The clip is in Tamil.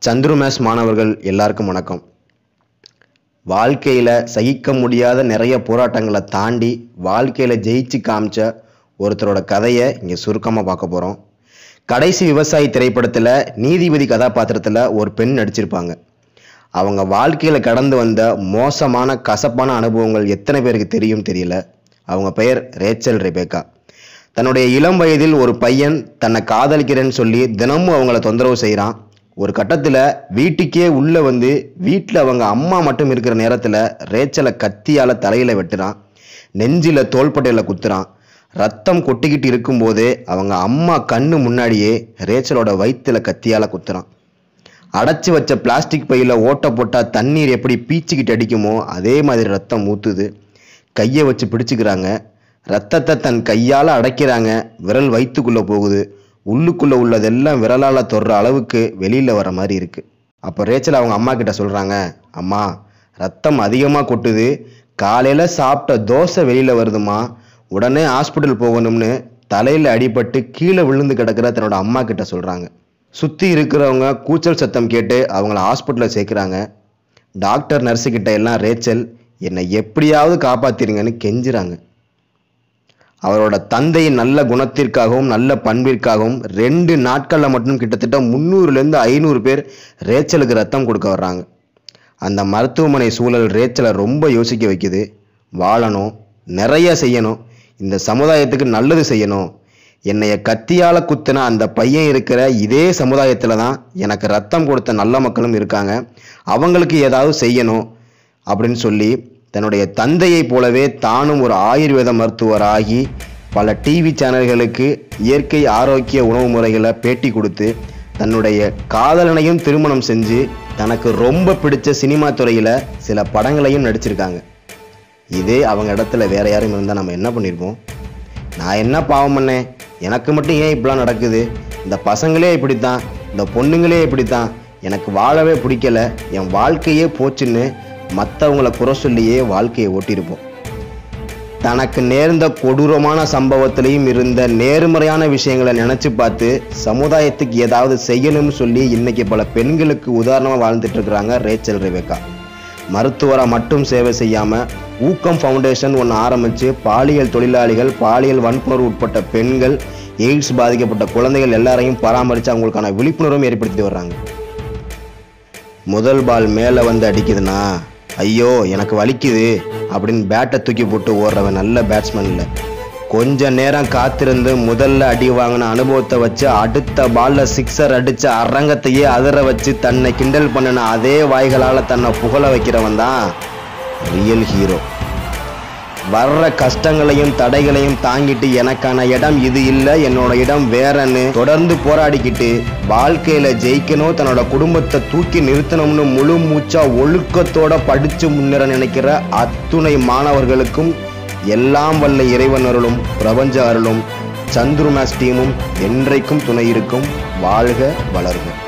சந்துரு மேஸ் மாணவர்கள் எல்லாருக்கும் வணக்கம் வாழ்க்கையில் சகிக்க முடியாத நிறைய போராட்டங்களை தாண்டி வாழ்க்கையில் ஜெயிச்சு காமிச்ச ஒருத்தரோட கதையை இங்கே சுருக்கமாக பார்க்க போகிறோம் கடைசி விவசாயி திரைப்படத்தில் நீதிபதி கதாபாத்திரத்தில் ஒரு பெண் நடிச்சிருப்பாங்க அவங்க வாழ்க்கையில் கடந்து வந்த மோசமான கசப்பான அனுபவங்கள் எத்தனை பேருக்கு தெரியும் தெரியல அவங்க பெயர் ரேச்சல் ரெபேக்கா தன்னுடைய இளம் வயதில் ஒரு பையன் தன்னை காதலிக்கிறேன்னு சொல்லி தினமும் அவங்கள தொந்தரவு செய்கிறான் ஒரு கட்டத்தில் வீட்டுக்கே உள்ளே வந்து வீட்டில் அவங்க அம்மா மட்டும் இருக்கிற நேரத்தில் ரேச்சலை கத்தியால் தலையில் வெட்டுறான் நெஞ்சில் தோள்பட்டையில் குத்துறான் ரத்தம் கொட்டிக்கிட்டு இருக்கும்போதே அவங்க அம்மா கண்ணு முன்னாடியே ரேச்சலோட வயிற்றுல கத்தியால் குத்துறான் அடைச்சி வச்ச பிளாஸ்டிக் பையில் ஓட்டை போட்டால் தண்ணீர் எப்படி பீச்சிக்கிட்டு அடிக்குமோ அதே மாதிரி ரத்தம் ஊற்றுது கையை வச்சு பிடிச்சிக்கிறாங்க ரத்தத்தை தன் கையால் அடைக்கிறாங்க விரல் வயிற்றுக்குள்ளே போகுது உள்ளுக்குள்ளே உள்ளதெல்லாம் விரலால் தொடுற அளவுக்கு வெளியில் வர மாதிரி இருக்குது அப்போ ரேச்சல் அவங்க அம்மா கிட்ட சொல்கிறாங்க அம்மா ரத்தம் அதிகமாக கொட்டுது காலையில் சாப்பிட்ட தோசை வெளியில் வருதுமா உடனே ஹாஸ்பிட்டல் போகணும்னு தலையில் அடிபட்டு கீழே விழுந்து கிடக்கிற தன்னோட அம்மா கிட்ட சொல்கிறாங்க சுற்றி இருக்கிறவங்க கூச்சல் சத்தம் கேட்டு அவங்கள ஹாஸ்பிட்டலில் சேர்க்குறாங்க டாக்டர் நர்ஸு கிட்ட எல்லாம் ரேச்சல் என்னை எப்படியாவது காப்பாத்திருங்கன்னு கெஞ்சுறாங்க அவரோட தந்தையின் நல்ல குணத்திற்காகவும் நல்ல பண்பிற்காகவும் ரெண்டு நாட்களில் மட்டும் கிட்டத்தட்ட முந்நூறுலேருந்து ஐநூறு பேர் ரேச்சலுக்கு ரத்தம் கொடுக்க வர்றாங்க அந்த மருத்துவமனை சூழல் ரேச்சலை ரொம்ப யோசிக்க வைக்குது வாழணும் நிறைய செய்யணும் இந்த சமுதாயத்துக்கு நல்லது செய்யணும் என்னைய கத்தியால குத்தின அந்த பையன் இருக்கிற இதே சமுதாயத்தில் தான் எனக்கு ரத்தம் கொடுத்த நல்ல மக்களும் இருக்காங்க அவங்களுக்கு ஏதாவது செய்யணும் அப்படின்னு சொல்லி தன்னுடைய தந்தையைப் போலவே தானும் ஒரு ஆயுர்வேத மருத்துவராகி பல டிவி சேனல்களுக்கு இயற்கை ஆரோக்கிய உணவு முறைகளை பேட்டி கொடுத்து தன்னுடைய காதலனையும் திருமணம் செஞ்சு தனக்கு ரொம்ப பிடிச்ச சினிமா துறையில் சில படங்களையும் நடிச்சிருக்காங்க இதே அவங்க இடத்துல வேற யாரும் இருந்தால் நம்ம என்ன பண்ணியிருப்போம் நான் என்ன பாவம் பண்ணேன் எனக்கு மட்டும் ஏன் இப்படிலாம் நடக்குது இந்த பசங்களே இப்படித்தான் இந்த பொண்ணுங்களே இப்படித்தான் எனக்கு வாழவே பிடிக்கல என் வாழ்க்கையே போச்சுன்னு மற்றவங்கள குறை சொல்லியே வாழ்க்கையை ஓட்டியிருப்போம் தனக்கு நேர்ந்த கொடூரமான சம்பவத்திலையும் இருந்த நேர்மறையான விஷயங்களை நினைச்சு பார்த்து சமுதாயத்துக்கு ஏதாவது செய்யணும்னு சொல்லி இன்னைக்கு பல பெண்களுக்கு உதாரணமாக வாழ்ந்துட்டு இருக்கிறாங்க ரேச்சல் ரெபேக்கா மருத்துவராக மட்டும் சேவை செய்யாமல் ஊக்கம் ஃபவுண்டேஷன் ஒன்று ஆரம்பித்து பாலியல் தொழிலாளிகள் பாலியல் வன்புணர்வு உட்பட்ட பெண்கள் எய்ட்ஸ் பாதிக்கப்பட்ட குழந்தைகள் எல்லாரையும் பராமரித்து அவங்களுக்கான விழிப்புணர்வும் ஏற்படுத்தி வர்றாங்க முதல் பால் மேலே வந்து அடிக்குதுன்னா ஐயோ எனக்கு வலிக்குது அப்படின்னு பேட்டை தூக்கி போட்டு ஓடுறவன் நல்ல பேட்ஸ்மேன் இல்லை கொஞ்ச நேரம் காத்திருந்து முதல்ல அடி வாங்கின அனுபவத்தை வச்சு அடுத்த பால்ல சிக்ஸர் அடிச்ச அரங்கத்தையே அதிர வச்சு தன்னை கிண்டல் பண்ணின அதே வாய்களால தன்னை புகழ வைக்கிறவன் தான் ரியல் ஹீரோ வர்ற கஷ்டங்களையும் தடைகளையும் தாங்கிட்டு எனக்கான இடம் இது இல்லை என்னோட இடம் வேறன்னு தொடர்ந்து போராடிக்கிட்டு வாழ்க்கையில ஜெயிக்கணும் தன்னோட குடும்பத்தை தூக்கி நிறுத்தணும்னு முழு மூச்சா ஒழுக்கத்தோட படிச்சு முன்னேற நினைக்கிற அத்துணை மாணவர்களுக்கும் எல்லாம் வல்ல இறைவன் அருளும் பிரபஞ்ச அருளும் சந்துரு மேஸ் டீமும் என்றைக்கும் துணை இருக்கும் வாழ்க வளர்க